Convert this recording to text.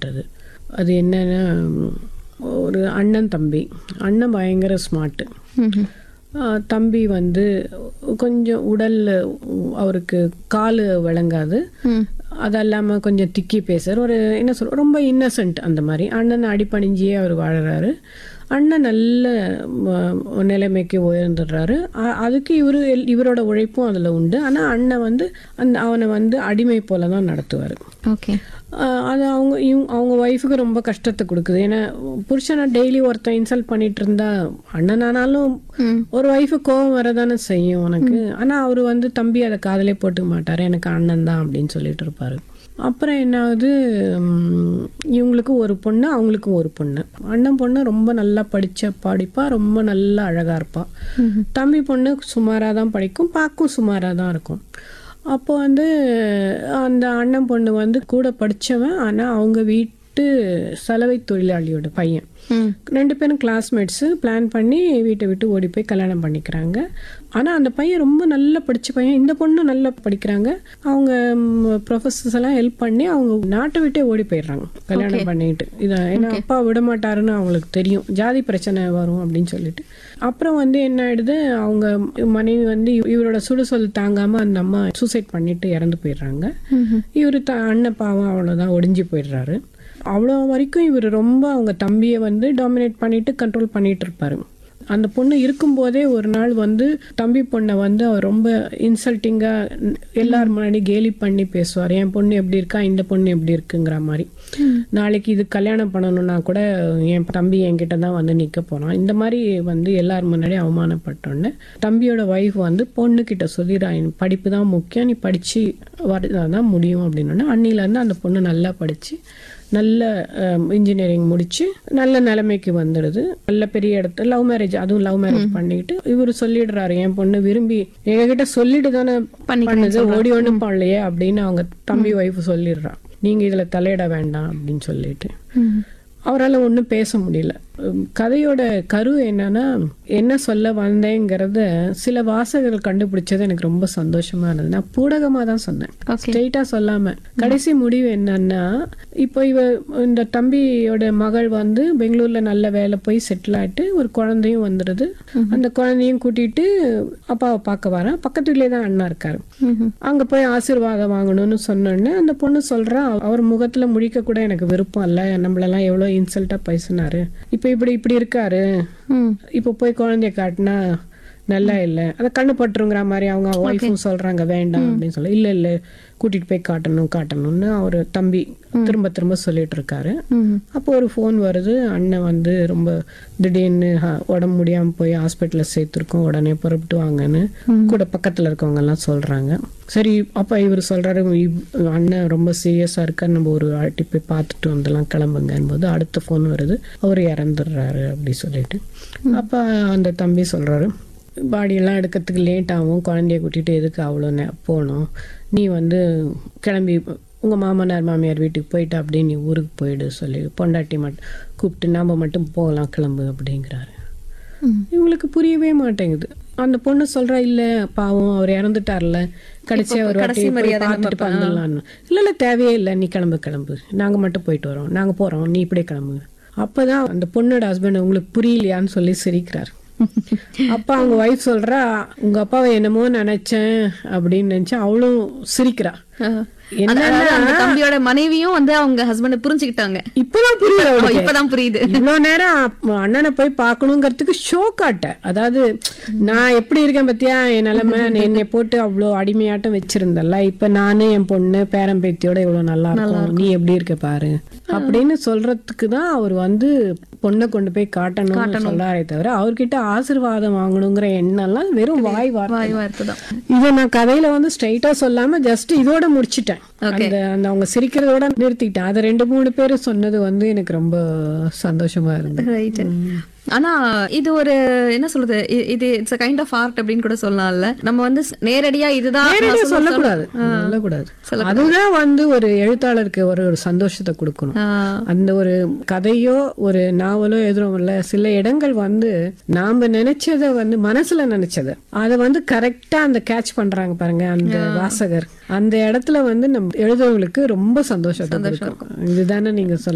காட்டுறது அது என்னன்னா ஒரு அண்ணன் தம்பி அண்ணன் பயங்கர ஸ்மார்ட்டு ம்ஹும். தம்பி வந்து கொஞ்சம் உடல் அவருக்கு கால் விளங்காது ம். அது இல்லாமல் கொஞ்சம் திக்கி பேசுற ஒரு என்ன சொல் ரொம்ப இன்னசென்ட் அந்த மாதிரி அண்ணன் அடிப்பணிஞ்சியே அவர் வாழறாரு அண்ணன் நல்ல ம, நிலைமைக்கு உயர்ந்துடுறாரு அ- அதுக்கு இவரு எல்- இவரோட உழைப்பும் அதில் உண்டு ஆனால் அண்ணன் வந்து அந்த அவனை வந்து அடிமை போல தான் நடத்துவார் ஓகே அது அவங்க இவங்க அவங்க ஒய்ஃபுக்கு ரொம்ப கஷ்டத்தை கொடுக்குது ஏன்னா புருஷனை டெய்லி ஒருத்தன் இன்சல்ட் பண்ணிட்டு இருந்தா அண்ணனானாலும் ம். ஒரு ஒய்ஃபு கோவம் வரதானே செய்யும் உனக்கு ஆனா அவர் வந்து தம்பி அதை காதலே போட்டுக்க மாட்டாரு எனக்கு அண்ணன் தான் அப்படின்னு சொல்லிட்டு இருப்பாரு அப்புறம் என்ன ஆகுது உம், இவங்களுக்கு ஒரு பொண்ணு அவங்களுக்கும் ஒரு பொண்ணு அண்ணன் பொண்ணு ரொம்ப நல்லா படிச்ச படிப்பா ரொம்ப நல்லா அழகா இருப்பா தம்பி பொண்ணு சுமாராக தான் படிக்கும் பார்க்கும் சுமாராக தான் இருக்கும் அப்போ வந்து அந்த அண்ணன் பொண்ணு வந்து கூட படிச்சவன் ஆனால் அவங்க வீட்டு சலவை தொழிலாளியோட பையன் ம். ரெண்டு பேரும் கிளாஸ்மேட்ஸு பிளான் பண்ணி வீட்டை விட்டு ஓடி போய் கல்யாணம் பண்ணிக்கிறாங்க ஆனால் அந்த பையன் ரொம்ப நல்லா படிச்ச பையன் இந்த பொண்ணு நல்லா படிக்கிறாங்க அவங்க ப்ரொஃபஸர்ஸ் எல்லாம் ஹெல்ப் பண்ணி அவங்க நாட்டை விட்டே ஓடி போயிடுறாங்க கல்யாணம் பண்ணிட்டு இதை ஏன்னா அப்பா விட மாட்டாருன்னு அவங்களுக்கு தெரியும் ஜாதி பிரச்சனை வரும் அப்படின்னு சொல்லிட்டு அப்புறம் வந்து என்ன ஆயிடுது அவங்க மனைவி வந்து இவ- இவரோட சுடுசொல் தாங்காம அந்த அம்மா சூசைட் பண்ணிட்டு இறந்து போயிடுறாங்க இவரு த அண்ணன் பாவம் அவ்வளோதான் ஒடிஞ்சு போயிடுறாரு அவ்வளோ வரைக்கும் இவர் ரொம்ப அவங்க தம்பியை வந்து டாமினேட் பண்ணிட்டு கண்ட்ரோல் பண்ணிட்டு இருப்பாரு அந்த பொண்ணு இருக்கும்போதே ஒரு நாள் வந்து தம்பி பொண்ணை வந்து அவர் ரொம்ப இன்சல்ட்டிங்காக எல்லார் முன்னாடி கேலி பண்ணி பேசுவார் என் பொண்ணு எப்படி இருக்கா இந்த பொண்ணு எப்படி இருக்குங்கிற மாதிரி நாளைக்கு இது கல்யாணம் பண்ணணும்னா கூட என் தம்பி என்கிட்ட தான் வந்து நிற்க போகிறான் இந்த மாதிரி வந்து எல்லார் முன்னாடி அவமானப்பட்டோன்னே தம்பியோட ஒய்ஃப் வந்து பொண்ணுக்கிட்ட சொல்லிடுறா "எனக்கு படிப்பு தான் முக்கியம் நீ படித்து வரதான் முடியும் அப்படின்னோடனே அன்னிலேருந்து அந்த பொண்ணு நல்லா படித்து நல்ல இன்ஜினியரிங் முடிச்சு நல்ல நிலைமைக்கு வந்துடுது நல்ல பெரிய இடத்துல லவ் மேரேஜ் அதுவும் லவ் மேரேஜ் பண்ணிக்கிட்டு இவர் சொல்லிடுறாரு என் பொண்ணு விரும்பி எங்ககிட்ட சொல்லிட்டு தானே பண்ணுது ஓடி ஒன்றும் பண்ணலையே அப்படின்னு அவங்க தம்பி ஒய்ஃப் சொல்லிடுறா நீங்க இதுல தலையிட வேண்டாம் அப்படின்னு சொல்லிட்டு ம். அவரால் ஒன்றும் பேச முடியல உம், கதையோட கரு என்னன்னா என்ன சொல்ல வந்தேங்கிறத சில வாசகர்கள் கண்டுபிடிச்சது எனக்கு ரொம்ப சந்தோஷமா இருந்தது நான் பூடகமா தான் சொன்னேன் ஓகே ஸ்ட்ரெயிட்டா சொல்லாம கடைசி முடிவு என்னன்னா இப்போ இவ இந்த தம்பியோட மகள் வந்து பெங்களூர்ல நல்ல வேலை போய் செட்டில் ஆயிட்டு ஒரு குழந்தையும் வந்துடுது அந்த குழந்தையும் கூட்டிட்டு அப்பாவை பார்க்க வரேன் பக்கத்து வீட்லயே தான் அண்ணா இருக்காரு ம்ஹும். அங்க போய் ஆசீர்வாதம் வாங்கணும்னு சொன்னோடனே அந்த பொண்ணு சொல்றா அவர் முகத்துல முழிக்க கூட எனக்கு விருப்பம் இல்ல நம்மளெல்லாம் எவ்வளவு இன்சல்ட்டா பேசினாரு இப்ப இப்படி இப்படி இருக்காரு ம். இப்ப போய் குழந்தைய காட்டினா நல்லா இல்ல அந்த கண்ணு பட்டுருங்கிற மாதிரி அவங்க ஒய்ஃபும் சொல்றாங்க வேண்டாம் அப்படின்னு சொல்லி இல்ல இல்ல கூட்டிட்டு போய் காட்டணும் காட்டணும்னு அவர் தம்பி திரும்ப திரும்ப சொல்லிட்டு இருக்காரு ம். அப்போ ஒரு ஃபோன் வருது அண்ணன் வந்து ரொம்ப திடீர்னு ஹ- உடம்பு முடியாம போய் ஹாஸ்பிட்டலில் சேர்த்துருக்கோம் உடனே புறப்பட்டு வாங்கன்னு கூட பக்கத்துல இருக்கவங்க எல்லாம் சொல்றாங்க சரி அப்ப இவர் சொல்றாரு "இவ்- அண்ணன் ரொம்ப சீரியஸா இருக்கா நம்ம ஒரு வாட்டி போய் பார்த்துட்டு வந்துடலாம் கிளம்புங்கன்னு போது அடுத்த ஃபோன் வருது அவர் இறந்துடுறாரு அப்படி சொல்லிட்டு அப்ப அந்த தம்பி சொல்றாரு பாடியெல்லாம் எடுக்கிறதுக்கு லேட் ஆகும் குழந்தைய கூட்டிட்டு எதுக்கு அவ்வளோ நே போகணும் நீ வந்து கிளம்பி உங்கள் மாமனார் மாமியார் வீட்டுக்கு போயிட்டு அப்படியே நீ ஊருக்கு போயிடு சொல்லி பொண்டாட்டி மட்டும் கூப்பிட்டு நாம மட்டும் போகலாம் கிளம்பு அப்படிங்கிறாரு ம். இவங்களுக்கு புரியவே மாட்டேங்குது அந்த பொண்ணு சொல்றா இல்ல பாவம் அவர் இறந்துட்டார்ல கடைசியா ஒரு வாட்டி கடைசி போய் மரியாதை பார்த்துட்டு வந்துடலான்னு இல்ல இல்ல தேவையே இல்லை நீ கிளம்பு கிளம்பு நாங்க மட்டும் போயிட்டு வரோம் நாங்க போறோம் நீ இப்படியே கிளம்பு அப்பதான் அந்த பொண்ணோட ஹஸ்பண்ட் உங்களுக்கு புரியலையான்னு சொல்லி சிரிக்கிறாரு அப்பா அவங்க ஒய்ஃப் சொல்றா உங்க அப்பாவை என்னமோ நினைச்சேன் அப்படின்னு நினைச்சா அவளும் சிரிக்கிறா ஆ. என்னன்னா அதாவது அந்த தம்பியோட மனைவியும் வந்து அவங்க ஹஸ்பண்ட புரிஞ்சுக்கிட்டாங்க இப்பதான் புரியுது ஓ, அவளுக்கு இப்பதான் புரியுது இவ்வளவு நேரம் அப்ப அண்ணனை போய் பார்க்கணுங்கிறதுக்கு ஷோ காட்ட அதாவது நான் எப்படி இருக்கேன் பத்தியா என் நிலைமை என்னை போட்டு அவ்வளோ அடிமையாட்டம் வச்சிருந்தல்ல இப்ப நானு என் பொண்ணு பேரன் பேத்தியோட இவ்வளவு நல்லா இருக்கும் நீ எப்படி இருக்க பாரு அப்படின்னு சொல்றதுக்கு தான் அவர் வந்து பொண்ணை கொண்டு போய் காட்டணும்னு சொல்லாரே தவிர அவர்கிட்ட ஆசீர்வாதம் வாங்கணுங்கிற எண்ணம்லாம் வெறும் வாய் வார்த்தை வாய் வார்த்தை தான் இதை நான் கதையில வந்து ஸ்ட்ரைட்டா சொல்லாம ஜஸ்ட் இதோட முடிச்சிட்டேன் அந்த அந்த அவங்க சிரிக்கிறதோட நிறுத்திட்டேன் அதை ரெண்டு மூணு பேரும் சொன்னது வந்து எனக்கு ரொம்ப சந்தோஷமா இருந்தது ரைட் ஆனா இது ஒரு என்ன சொல்றது இ- இது இட்ஸ் கைண்ட் ஆஃப் ஆர்ட் அப்படின்னு கூட சொல்லலாம்ல நம்ம வந்து ஸ்- நேரடியா இதுதான் நேரடியா நான் சொல்ல- சொல்லக்கூடாது சொல்லக்கூடாது அதுதான் வந்து ஒரு எழுத்தாளருக்கு ஒரு ஒரு சந்தோஷத்தை கொடுக்கணும் ஆ, அந்த ஒரு கதையோ ஒரு நாவலோ எழுதுறோம்ல சில இடங்கள் வந்து நாம நினைச்சத வந்து மனசுல நினைச்சத அதை வந்து கரெக்டா அந்த கேட்ச் பண்றாங்க பாருங்க அந்த வாசகர் அந்த இடத்துல வந்து நம்ம எழுதுறவங்களுக்கு ரொம்ப சந்தோஷத்தை கொடுக்கும் இதுதானே நீங்க சொல்ல